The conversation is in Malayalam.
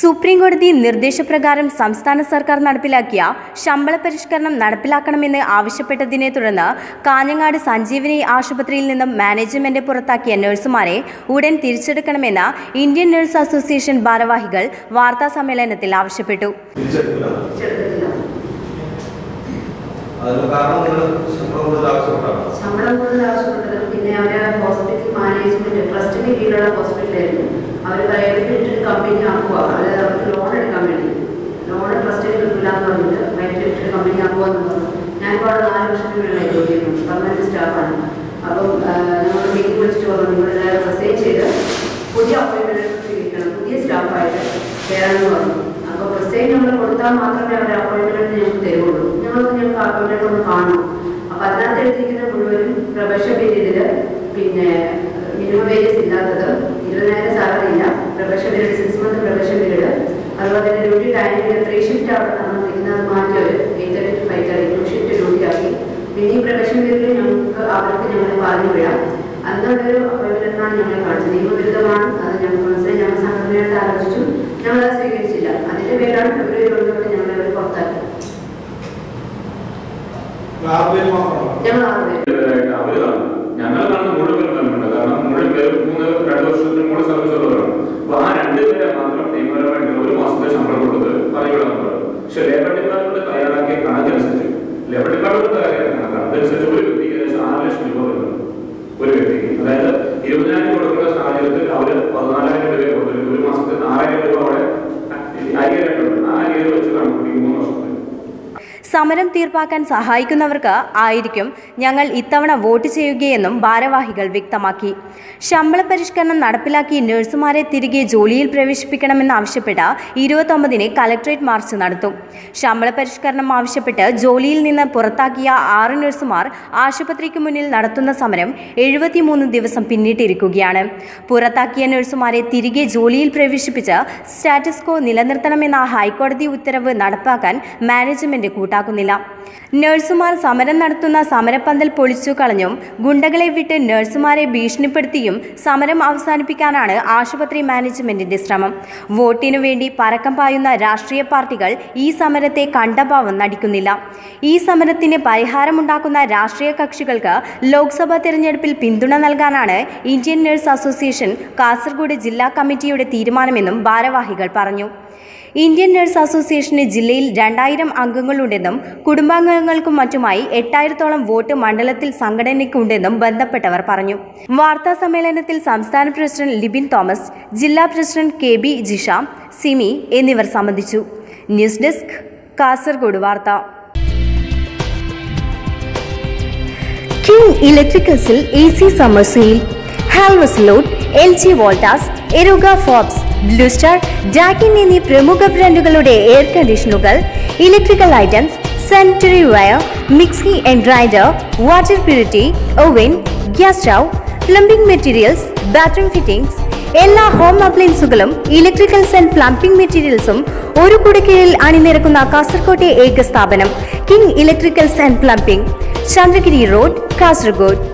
സുപ്രീം കോടതി നിർദ്ദേശപ്രകാരം സംസ്ഥാന സർക്കാർ നടപ്പിലാക്കിയ ശമ്പള പരിഷ്കരണം നടപ്പിലാക്കണമെന്ന് ആവശ്യപ്പെട്ടതിനെ തുടർന്ന് കാഞ്ഞങ്ങാട് സഞ്ജീവനി ആശുപത്രിയിൽ നിന്നും മാനേജ്മെന്റ് പുറത്താക്കിയ നഴ്സുമാരെ ഉടൻ തിരിച്ചെടുക്കണമെന്ന് ഇന്ത്യൻ നഴ്സ് അസോസിയേഷൻ ഭാരവാഹികൾ വാർത്താ സമ്മേളനത്തിൽ ആവശ്യപ്പെട്ടു തിരിച്ചെടുക്കില്ല ചെറുതില്ല അതിന് കാരണം നിങ്ങൾ ശമ്പളം കൂടുതൽ ആവശ്യപ്പെട്ടാണ് ശമ്പളം കൂടുതൽ ആവശ്യപ്പെട്ടത് പിന്നെ അവരെ ഹോസ്പിറ്റൽ മാനേജ്മെന്റ് ട്രസ്റ്റിന് കീഴിലുള്ള ഹോസ്പിറ്റലായിരുന്നു അവർ പ്രൈവറ്റ് കമ്പനി ആക്കുക അതായത് അവർക്ക് ലോൺ എടുക്കാൻ വേണ്ടി ലോൺ ട്രസ്റ്റിന് കിട്ടില്ല എന്ന് പറഞ്ഞിട്ട് പ്രൈവറ്റ് കമ്പനി ആക്കുക എന്ന് പറഞ്ഞു ഞാനിപ്പോൾ അവിടെ നാല് വർഷത്തിന് മേളിലായി ജോലി ചെയ്യുന്നു പെർമനന്റ് സ്റ്റാഫാണ് അപ്പം നമ്മൾ മീറ്റിംഗ് വിളിച്ചിട്ട് പറഞ്ഞു നിങ്ങളുടെ റിസൈൻ ചെയ്ത് പുതിയ അപ്പോയിൻമെന്റ് സ്വീകരിക്കണം പുതിയ സ്റ്റാഫായിട്ട് കയറണമെന്ന് പറഞ്ഞു അപ്പോൾ റിസൈൻ നമ്മൾ കൊടുത്താൽ മാത്രമേ അവരുടെ അപ്പോയിൻമെന്റ് ഞങ്ങൾക്ക് തരുള്ളൂ ഞങ്ങൾക്ക് ഞങ്ങൾക്ക് അപ്പോയിൻമെന്റ് ഒന്ന് കാണണം അപ്പൊ അതിനകത്ത് എഴുതിയിരിക്കുന്ന മുഴുവനും പ്രൊഫഷൻ പീരീഡില് പിന്നെ മിനിമം വേജസ് ഇല്ലാത്തത് ഇരുപതിനായിരം സാലറി ഇല്ല profession period six month profession period അതുപോലെ തന്നെ ഡ്യൂട്ടി ടൈമിൽ ത്രീ ഷിഫ്റ്റ് അവിടെ നടന്നിരിക്കുന്നത് അത് മാറ്റി അവർ eight thirty two five thirty two shift duty ആക്കി പിന്നെ ഈ പ്രൊഫഷൻ പീരീഡിൽ ഞങ്ങൾക്ക് അവർക്ക് ഞങ്ങളെ പറഞ്ഞു വിടാം അന്നുള്ളൊരു അപ്പോയിൻമെന്റാണ് ഞങ്ങളെ കാണിച്ചത് നിയമവിരുദ്ധമാണ് അത് ഞങ്ങൾക്ക് മനസ്സിലായി ഞങ്ങൾ സംഘടനയായിട്ട് ആലോചിച്ചു ഞങ്ങൾ അത് സ്വീകരിച്ചില്ല അതിന്റെ പേരിലാണ് ഫെബ്രുവരി ഒന്ന് തൊട്ട് ഞങ്ങളെ അവർ പുറത്താക്കി ആറുപേര് മാത്രമാണ് ഞങ്ങൾ ആറുപേര് ഇവരായിട്ട് അവര് കാണുന്നു ഞങ്ങൾ കാണുന്ന മുഴുവൻ പേരുണ്ട് കാരണം മുഴുവൻ പേര് മൂന്ന് രണ്ട് വർഷത്തിന് കൂടെ സർവീസ് ഉള്ളവരാണ് അപ്പൊ ആ രണ്ടുപേരെ മാത്രം നിയമപരമായിട്ട് ഒരു മാസത്തെ ശമ്പളം കൊടുത്ത് പറഞ്ഞുവിടാൻ പറയും പക്ഷെ ലേബർ ഡിപ്പാർട്ട്മെന്റ് തയ്യാറാക്കിയ കണക്കനുസരിച്ച് ലേബർ ഡിപ്പാർട്ട്മെന്റ് തയ്യാറാക്കിയ കണക്കാണ് അതനുസരിച്ച് ഒരു വ്യക്തിക്ക് ഏകദേശം ആറ് ലക്ഷം രൂപ വരുന്നുണ്ട് ഒരു വ്യക്തിക്ക് അതായത് ഇരുപതിനായിരം കൊടുക്കുന്ന സാഹചര്യത്തിൽ അവര് പതിനാലായിരം രൂപ കൊടുത്തു ഒരു മാസത്തിൽ ആറായിരം രൂപ അവിടെ അയ്യായിരം ഉണ്ട് ആ അയ്യായിരം വെച്ച് കണക്കൂട്ടി മൂന്ന് വർഷത്തിൽ സമരം തീർപ്പാക്കാൻ സഹായിക്കുന്നവർക്ക് ആയിരിക്കും ഞങ്ങൾ ഇത്തവണ വോട്ട് ചെയ്യുകയെന്നും ഭാരവാഹികൾ വ്യക്തമാക്കി ശമ്പള പരിഷ്കരണം നടപ്പിലാക്കി നഴ്സുമാരെ തിരികെ ജോലിയിൽ പ്രവേശിപ്പിക്കണമെന്നാവശ്യപ്പെട്ട് ഇരുപത്തൊമ്പതിന് കലക്ട്രേറ്റ് മാർച്ച് നടത്തും ശമ്പള പരിഷ്കരണം ആവശ്യപ്പെട്ട് ജോലിയിൽ നിന്ന് പുറത്താക്കിയ ആറ് നഴ്സുമാർ ആശുപത്രിക്ക് മുന്നിൽ നടത്തുന്ന സമരം എഴുപത്തിമൂന്ന് ദിവസം പിന്നിട്ടിരിക്കുകയാണ് പുറത്താക്കിയ നഴ്സുമാരെ തിരികെ ജോലിയിൽ പ്രവേശിപ്പിച്ച് സ്റ്റാറ്റസ് കോ നിലനിർത്തണമെന്ന ഹൈക്കോടതി ഉത്തരവ് നടപ്പാക്കാൻ മാനേജ്മെന്റ് കൂട്ടാക്കുന്നില്ല നഴ്സുമാർ സമരം നടത്തുന്ന സമരപ്പന്തൽ പൊളിച്ചു കളഞ്ഞും ഗുണ്ടകളെ വിട്ട് നഴ്സുമാരെ ഭീഷണിപ്പെടുത്തിയും സമരം അവസാനിപ്പിക്കാനാണ് ആശുപത്രി മാനേജ്മെന്റിന്റെ ശ്രമം വോട്ടിനു വേണ്ടി പരക്കം പായുന്ന രാഷ്ട്രീയ പാർട്ടികൾ ഈ സമരത്തെ കണ്ടഭാവം നടിക്കുന്നില്ല ഈ സമരത്തിന് പരിഹാരമുണ്ടാക്കുന്ന രാഷ്ട്രീയ കക്ഷികൾക്ക് ലോക്സഭാ തെരഞ്ഞെടുപ്പിൽ പിന്തുണ നൽകാനാണ് ഇന്ത്യൻ നഴ്സ് അസോസിയേഷൻ കാസർഗോഡ് ജില്ലാ കമ്മിറ്റിയുടെ തീരുമാനമെന്നും ഭാരവാഹികൾ പറഞ്ഞു ഇന്ത്യൻ നഴ്സ് അസോസിയേഷന് ജില്ലയിൽ രണ്ടായിരം അംഗങ്ങളുണ്ടെന്നും കുടുംബാംഗങ്ങൾക്കും മറ്റുമായി എട്ടായിരത്തോളം വോട്ട് മണ്ഡലത്തിൽ സംഘടനയ്ക്കുണ്ടെന്നും ബന്ധപ്പെട്ടവർ പറഞ്ഞു വാർത്താ സമ്മേളനത്തിൽ സംസ്ഥാന പ്രസിഡന്റ് ലിബിൻ തോമസ് ജില്ലാ president K B Jisha Simi എന്നിവർ സംബന്ധിച്ചു ന്യൂസ് ഡെസ്ക് കാസർഗോഡ് വാർത്ത കിങ് ഇലക്ട്രിക്കൽസിൽ A C summer sale Havells Lloyd L G Voltas Eureka Forbes blue star Daikin എന്നീ പ്രമുഖ ബ്രാൻഡുകളുടെ എയർ കണ്ടീഷനുകൾ electrical items sanitary wire mixie and grinder water purity oven gas stove plumbing materials bathroom fittings എല്ലാ ഹോം അപ്ലയൻസുകളും ഇലക്ട്രിക്കൽസ് ആൻഡ് പ്ലംബിംഗ് മെറ്റീരിയൽസും ഒരു കുടക്കീഴിൽ അണിനിരക്കുന്ന കാസർകോട്ടെ ഏക സ്ഥാപനം king electricals and plumbing Chandragiri road Kasaragod